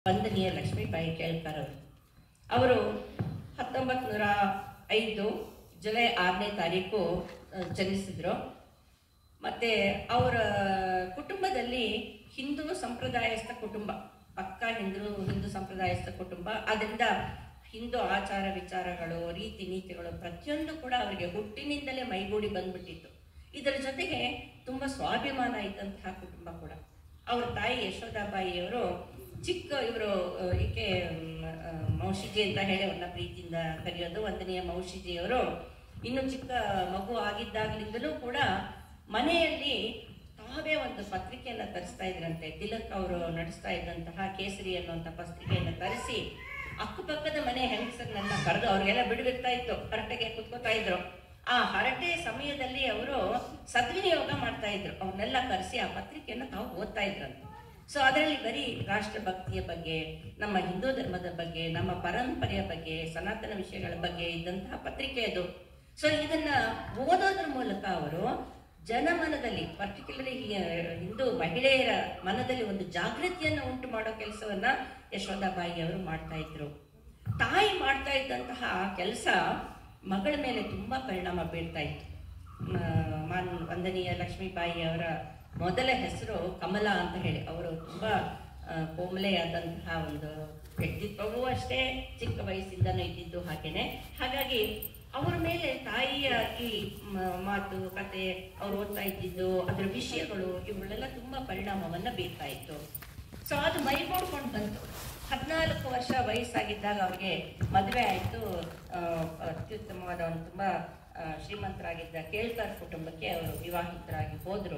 ವಂದನೀಯ ಲಕ್ಷ್ಮೀಬಾಯಿ ಕೇಳ್ಕರ್ ಅವರು ಅವರು ಹತ್ತೊಂಬತ್ತು ನೂರ ಐದು ಜುಲೈ ಆರನೇ ತಾರೀಕು ಆ, ಜನಿಸಿದ್ರು ಮತ್ತು ಅವರ ಕುಟುಂಬದಲ್ಲಿ ಹಿಂದೂ ಸಂಪ್ರದಾಯಸ್ಥ ಕುಟುಂಬ ಪಕ್ಕಾ ಹಿಂದೂ ಹಿಂದೂ ಸಂಪ್ರದಾಯಸ್ಥ ಕುಟುಂಬ ಅದರಿಂದ ಹಿಂದೂ ಆಚಾರ ವಿಚಾರಗಳು ರೀತಿ ನೀತಿಗಳು ಪ್ರತಿಯೊಂದು ಕೂಡ ಅವರಿಗೆ ಹುಟ್ಟಿನಿಂದಲೇ ಮೈಗೂಡಿ ಬಂದ್ಬಿಟ್ಟಿತ್ತು ಇದರ ಜೊತೆಗೆ ತುಂಬ ಸ್ವಾಭಿಮಾನ ಇದ್ದಂತಹ ಕುಟುಂಬ ಕೂಡ ಅವ್ರ ತಾಯಿ ಯಶೋದಾಬಾಯಿಯವರು ಚಿಕ್ಕ ಇವರು ಈಕೆ ಮ್, ಆ, ಮೌಶಿಜಿ ಅಂತ ಹೇಳಿ ಅವ್ರನ್ನ ಪ್ರೀತಿಯಿಂದ ಕರೆಯೋದು ಒಂದನೆಯ ಮೌಶಿಜಿಯವರು ಇನ್ನು ಚಿಕ್ಕ ಮಗು ಆಗಿದ್ದಾಗಲಿಂದಲೂ ಕೂಡ ಮನೆಯಲ್ಲಿ ತಾವೇ ಒಂದು ಪತ್ರಿಕೆಯನ್ನು ತರಿಸ್ತಾ ಇದ್ರಂತೆ ತಿಲಕ್ ಅವರು ನಡೆಸ್ತಾ ಇದ್ದಂತಹ ಕೇಸರಿ ಅನ್ನುವಂಥ ಪತ್ರಿಕೆಯನ್ನು ತರಿಸಿ ಅಕ್ಕಪಕ್ಕದ ಮನೆ ಹೆಂಗಸರನ್ನೆಲ್ಲ ಕರೆದು ಅವ್ರಿಗೆಲ್ಲ ಬಿಡುವಿರ್ತಾ ಇತ್ತು ಹರಟೆಗೆ ಕುತ್ಕೋತಾ ಇದ್ರು ಆ ಹರಟೆ ಸಮಯದಲ್ಲಿ ಅವರು ಸದ್ವಿನಿಯೋಗ ಮಾಡ್ತಾ ಇದ್ರು ಅವ್ರನ್ನೆಲ್ಲ ಕರೆಸಿ ಆ ಪತ್ರಿಕೆಯನ್ನು ತಾವು ಓದ್ತಾ ಇದ್ರಂತೆ ಸೊ ಅದರಲ್ಲಿ ಬರೀ ರಾಷ್ಟ್ರಭಕ್ತಿಯ ಬಗ್ಗೆ ನಮ್ಮ ಹಿಂದೂ ಧರ್ಮದ ಬಗ್ಗೆ ನಮ್ಮ ಪರಂಪರೆಯ ಬಗ್ಗೆ ಸನಾತನ ವಿಷಯಗಳ ಬಗ್ಗೆ ಇದ್ದಂತಹ ಪತ್ರಿಕೆ ಅದು ಸೊ ಇದನ್ನ ಓದೋದ್ರ ಮೂಲಕ ಅವರು ಜನಮನದಲ್ಲಿ ಪರ್ಟಿಕ್ಯುಲರ್ಲಿ ಹಿಂದೂ ಮಹಿಳೆಯರ ಮನದಲ್ಲಿ ಒಂದು ಜಾಗೃತಿಯನ್ನು ಉಂಟು ಮಾಡೋ ಕೆಲಸವನ್ನ ಯಶೋದಾಬಾಯಿ ಅವರು ಮಾಡ್ತಾ ಇದ್ರು ತಾಯಿ ಮಾಡ್ತಾ ಇದ್ದಂತಹ ಕೆಲಸ ಮಗಳ ಮೇಲೆ ತುಂಬಾ ಪರಿಣಾಮ ಬೀರ್ತಾ ಇತ್ತು ಮ- ಮಾನ್ ವಂದನೀಯ ಲಕ್ಷ್ಮೀಬಾಯಿ ಅವರ ಮೊದಲ ಹೆಸರು ಕಮಲಾ ಅಂತ ಹೇಳಿ ಅವರು ತುಂಬಾ ಆ, ಕೋಮಲೆಯಾದಂತಹ ಒಂದು ವ್ಯಕ್ತಿತ್ವವೂ ಅಷ್ಟೇ ಚಿಕ್ಕ ವಯಸ್ಸಿಂದನೂ ಇದ್ದಿದ್ದು ಹಾಗೇನೆ ಹಾಗಾಗಿ ಅವರ ಮೇಲೆ ತಾಯಿಯ ಈ ಮ- ಮಾತು ಕತೆ ಅವ್ರು ಓದ್ತಾ ಇದ್ದಿದ್ದು ಅದರ ವಿಷಯಗಳು ಇವುಗಳೆಲ್ಲ ತುಂಬಾ ಪರಿಣಾಮವನ್ನ ಬೀರ್ತಾ ಇತ್ತು ಸೊ ಅದು ಮೈಗೂಡ್ಕೊಂಡು ಬಂತು ಹದಿನಾಲ್ಕು ವರ್ಷ ವಯಸ್ಸಾಗಿದ್ದಾಗ ಅವ್ರಿಗೆ ಮದುವೆ ಆಯಿತು ಅತ್ಯುತ್ತಮವಾದ ಒಂದು ತುಂಬ ಶ್ರೀಮಂತರಾಗಿದ್ದ ಕೇಳ್ಕರ್ ಕುಟುಂಬಕ್ಕೆ ಅವರು ವಿವಾಹಿತರಾಗಿ ಹೋದರು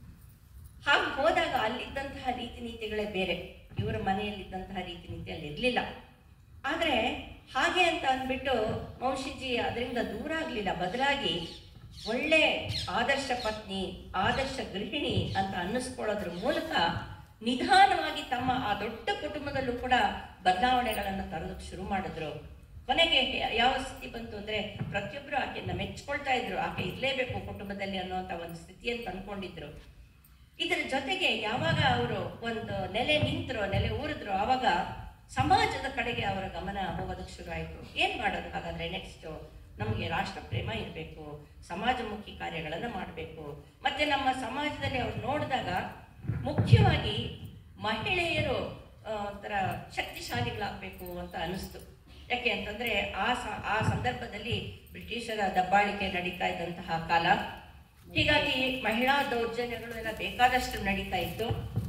ಹಾಗೆ ಹೋದಾಗ ಅಲ್ಲಿದ್ದಂತಹ ರೀತಿ ನೀತಿಗಳೇ ಬೇರೆ ಇವರ ಮನೆಯಲ್ಲಿದ್ದಂತಹ ರೀತಿ ನೀತಿ ಅಲ್ಲಿ ಇರಲಿಲ್ಲ ಆದರೆ ಹಾಗೆ ಅಂತ ಅಂದ್ಬಿಟ್ಟು ಮೌಶಿಜಿ ಅದರಿಂದ ದೂರ ಆಗಲಿಲ್ಲ ಬದಲಾಗಿ ಒಳ್ಳೆ ಆದರ್ಶ ಪತ್ನಿ ಆದರ್ಶ ಗೃಹಿಣಿ ಅಂತ ಅನ್ನಿಸ್ಕೊಳ್ಳೋದ್ರ ಮೂಲಕ ನಿಧಾನವಾಗಿ ತಮ್ಮ ಆ ದೊಡ್ಡ ಕುಟುಂಬದಲ್ಲೂ ಕೂಡ ಬದಲಾವಣೆಗಳನ್ನು ತರೋದಕ್ಕೆ ಶುರು ಮಾಡಿದ್ರು ಕೊನೆಗೆ ಯಾವ ಸ್ಥಿತಿ ಬಂತು ಅಂದ್ರೆ ಪ್ರತಿಯೊಬ್ಬರು ಆಕೆಯನ್ನ ಮೆಚ್ಕೊಳ್ತಾ ಇದ್ರು ಆಕೆ ಇರಲೇಬೇಕು ಕುಟುಂಬದಲ್ಲಿ ಅನ್ನುವಂಥ ಒಂದು ಸ್ಥಿತಿಯನ್ನು ತಂದ್ಕೊಂಡಿದ್ರು ಇದರ ಜೊತೆಗೆ ಯಾವಾಗ ಅವರು ಒಂದು ನೆಲೆ ನಿಂತರು ನೆಲೆ ಊರಿದ್ರು ಆವಾಗ ಸಮಾಜದ ಕಡೆಗೆ ಅವರ ಗಮನ ಹೋಗೋದಕ್ಕೆ ಶುರು ಆಯಿತು ಏನು ಮಾಡೋದು ಹಾಗಾದ್ರೆ ನೆಕ್ಸ್ಟ್ ನಮಗೆ ರಾಷ್ಟ್ರ ಪ್ರೇಮ ಇರಬೇಕು ಸಮಾಜಮುಖಿ ಕಾರ್ಯಗಳನ್ನು ಮಾಡಬೇಕು ಮತ್ತೆ ನಮ್ಮ ಸಮಾಜದಲ್ಲಿ ಅವ್ರು ನೋಡಿದಾಗ ಮುಖ್ಯವಾಗಿ ಮಹಿಳೆಯರು ಆ, ಒಂಥರ ಶಕ್ತಿಶಾಲಿಗಳಾಗಬೇಕು ಅಂತ ಅನಿಸ್ತು ಯಾಕೆ ಅಂತಂದ್ರೆ ಆ ಸ- ಆ ಸಂದರ್ಭದಲ್ಲಿ ಬ್ರಿಟಿಷರ ದಬ್ಬಾಳಿಕೆ ನಡೀತಾ ಇದ್ದಂತಹ ಕಾಲ ಹೀಗಾಗಿ ಮಹಿಳಾ ದೌರ್ಜನ್ಯಗಳು ಎಲ್ಲ ಬೇಕಾದಷ್ಟು ನಡೀತಾ ಇತ್ತು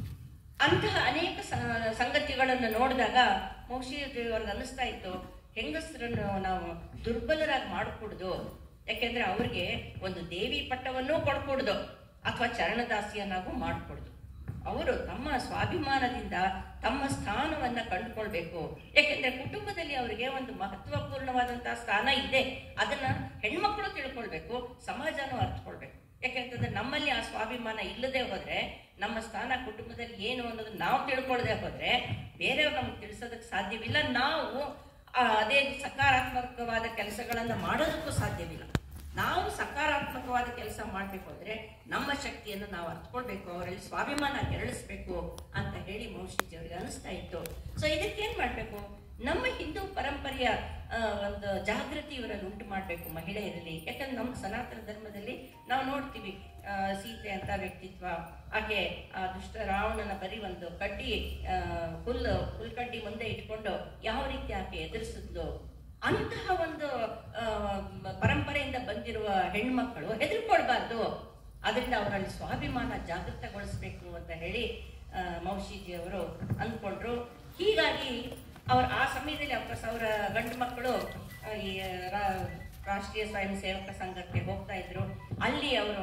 ಅಂತಹ ಅನೇಕ ಸ- ಸಂಗತಿಗಳನ್ನು ನೋಡಿದಾಗ ಅವ್ರಿಗೆ ಅನ್ನಿಸ್ತಾ ಇತ್ತು ಹೆಂಗಸರನ್ನು ನಾವು ದುರ್ಬಲರಾಗಿ ಮಾಡಕೂಡ್ದು ಯಾಕೆಂದ್ರೆ ಅವ್ರಿಗೆ ಒಂದು ದೇವಿ ಪಟ್ಟವನ್ನೂ ಕೊಡ್ಕೂಡ್ದು ಅಥವಾ ಚರಣದಾಸಿಯನ್ನಾಗೂ ಮಾಡ್ಕೊಡ್ದು ಅವರು ತಮ್ಮ ಸ್ವಾಭಿಮಾನದಿಂದ ತಮ್ಮ ಸ್ಥಾನವನ್ನ ಕಂಡುಕೊಳ್ಬೇಕು ಯಾಕೆಂದ್ರೆ ಕುಟುಂಬದಲ್ಲಿ ಅವರಿಗೆ ಒಂದು ಮಹತ್ವಪೂರ್ಣವಾದಂತಹ ಸ್ಥಾನ ಇದೆ ಅದನ್ನ ಹೆಣ್ಮಕ್ಳು ತಿಳ್ಕೊಳ್ಬೇಕು ಸಮಾಜನೂ ಅರ್ಥಕೊಳ್ಬೇಕು ಯಾಕೆಂತಂದ್ರೆ ನಮ್ಮಲ್ಲಿ ಆ ಸ್ವಾಭಿಮಾನ ಇಲ್ಲದೆ ಹೋದ್ರೆ ನಮ್ಮ ಸ್ಥಾನ ಕುಟುಂಬದಲ್ಲಿ ಏನು ಅನ್ನೋದು ನಾವು ತಿಳ್ಕೊಳ್ಳದೆ ಹೋದ್ರೆ ಬೇರೆಯವ್ರು ನಮ್ಗೆ ತಿಳಿಸೋದಕ್ಕೆ ಸಾಧ್ಯವಿಲ್ಲ ನಾವು ಆ, ಅದೇ ಸಕಾರಾತ್ಮಕವಾದ ಕೆಲಸಗಳನ್ನ ಮಾಡೋದಕ್ಕೂ ಸಾಧ್ಯವಿಲ್ಲ ನಾವು ಸಕಾರಾತ್ಮಕವಾದ ಕೆಲಸ ಮಾಡಬೇಕು ಅಂದ್ರೆ ನಮ್ಮ ಶಕ್ತಿಯನ್ನು ನಾವು ಅರ್ಥಕೊಳ್ಬೇಕು ಅವರಲ್ಲಿ ಸ್ವಾಭಿಮಾನ ಕೆರಳಿಸ್ಬೇಕು ಅಂತ ಹೇಳಿ ಮೌಶಿಜಿ ಅವರಿಗೆ ಅನಿಸ್ತಾ ಇತ್ತು ಸೊ ಇದಕ್ಕೇನ್ ಮಾಡ್ಬೇಕು ನಮ್ಮ ಹಿಂದೂ ಪರಂಪರೆಯ ಆ, ಒಂದು ಜಾಗೃತಿ ಇವರಲ್ಲಿ ಉಂಟು ಮಾಡಬೇಕು ಮಹಿಳೆಯರಲ್ಲಿ ಯಾಕಂದ್ರೆ ನಮ್ಮ ಸನಾತನ ಧರ್ಮದಲ್ಲಿ ನಾವು ನೋಡ್ತೀವಿ ಆ, ಸೀತೆ ಅಂತ ವ್ಯಕ್ತಿತ್ವ ಹಾಗೆ ಆ ದುಷ್ಟ ರಾವಣನ ಬರೀ ಒಂದು ಕಡ್ಡಿ ಆ, ಹುಲ್ಲು ಹುಲ್ಕಡ್ಡಿ ಮುಂದೆ ಇಟ್ಕೊಂಡು ಯಾವ ರೀತಿ ಆಕೆ ಎದುರಿಸಿದ್ಲು ಅಂತಹ ಒಂದು ಆ, ಮ- ಪರಂಪರೆಯಿಂದ ಬಂದಿರುವ ಹೆಣ್ಮಕ್ಕಳು ಹೆದರ್ಕೊಳ್ಬಾರ್ದು ಅದರಿಂದ ಅವರಲ್ಲಿ ಸ್ವಾಭಿಮಾನ ಜಾಗೃತಗೊಳಿಸ್ಬೇಕು ಅಂತ ಹೇಳಿ ಆ, ಮೌಶಿಜಿ ಅವರು ಅಂದ್ಕೊಂಡ್ರು ಹೀಗಾಗಿ ಅವ್ರ ಆ ಸಮಯದಲ್ಲಿ ಅವಕಾಶ ಅವರ ಗಂಡು ಮಕ್ಕಳು ಆ, ಈ ರಾ- ರಾಷ್ಟ್ರೀಯ ಸ್ವಯಂ ಸೇವಕ ಸಂಘಕ್ಕೆ ಹೋಗ್ತಾ ಇದ್ರು ಅಲ್ಲಿ ಅವರು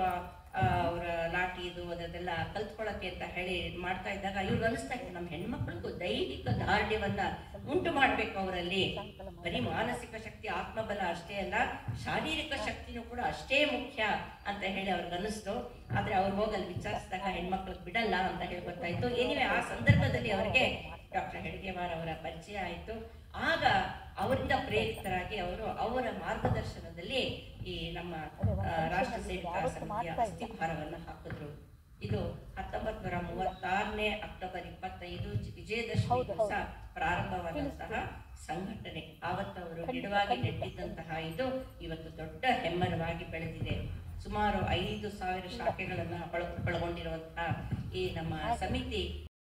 ಅವರ ಲಾಠಿ ಇದು ಅದೆಲ್ಲ ಕಲ್ತ್ಕೊಳ್ಳೋಕೆ ಅಂತ ಹೇಳಿ ಮಾಡ್ತಾ ಇದ್ದಾಗ ಇವ್ರಿಗೆ ಅನಿಸ್ತಾ ಇತ್ತು ನಮ್ಮ ಹೆಣ್ಮಕ್ಳಿಗೂ ದೈಹಿಕ ದಾರ್ಢ್ಯವನ್ನ ಉಂಟು ಮಾಡ್ಬೇಕು ಅವರಲ್ಲಿ ಬರೀ ಮಾನಸಿಕ ಶಕ್ತಿ ಆತ್ಮಬಲ ಅಷ್ಟೇ ಅಲ್ಲ ಶಾರೀರಿಕ ಶಕ್ತಿನೂ ಕೂಡ ಅಷ್ಟೇ ಮುಖ್ಯ ಅಂತ ಹೇಳಿ ಅವ್ರಿಗೆ ಅನಿಸ್ತು ಆದ್ರೆ ಅವ್ರು ಹೋಗಲ್ಲಿ ವಿಚಾರಿಸಿದಾಗ ಹೆಣ್ಮಕ್ಳಿಗೆ ಬಿಡಲ್ಲ ಅಂತ ಹೇಳಿ ಗೊತ್ತಾಯ್ತು ಏನಿವೆ ಆ ಸಂದರ್ಭದಲ್ಲಿ ಅವರಿಗೆ ಡಾಕ್ಟರ್ ಹೆಡ್ಗೇವಾರ್ ಅವರ ಪರಿಚಯ ಆಯಿತು ಆಗ ಅವರಿಂದ ಪ್ರೇರಿತರಾಗಿ ಅವರು ಅವರ ಮಾರ್ಗದರ್ಶನದಲ್ಲಿ ಈ ನಮ್ಮ ಆ, ರಾಷ್ಟ್ರ ಸೇವಿಕಾ ಸಮಿತಿಯ ಅಸ್ಥಿಭಾರವನ್ನು ಹಾಕಿದ್ರು ಇದು ಹತ್ತೊಂಬತ್ ನೂರ ಮೂವತ್ತಾರನೇ ಅಕ್ಟೋಬರ್ ಇಪ್ಪತ್ತೈದು ವಿಜಯದಶಮಿ ದಿವಸ ಪ್ರಾರಂಭವಾದಂತಹ ಸಂಘಟನೆ ಆವತ್ತು ಅವರು ಗಿಡವಾಗಿ ನೆಟ್ಟಿದ್ದಂತಹ ಇದು ಇವತ್ತು ದೊಡ್ಡ ಹೆಮ್ಮರವಾಗಿ ಬೆಳೆದಿದೆ ಸುಮಾರು ಐದು ಸಾವಿರ ಶಾಖೆಗಳನ್ನು ಒಳ ಒಳಗೊಂಡಿರುವಂತಹ ಈ ನಮ್ಮ ಸಮಿತಿ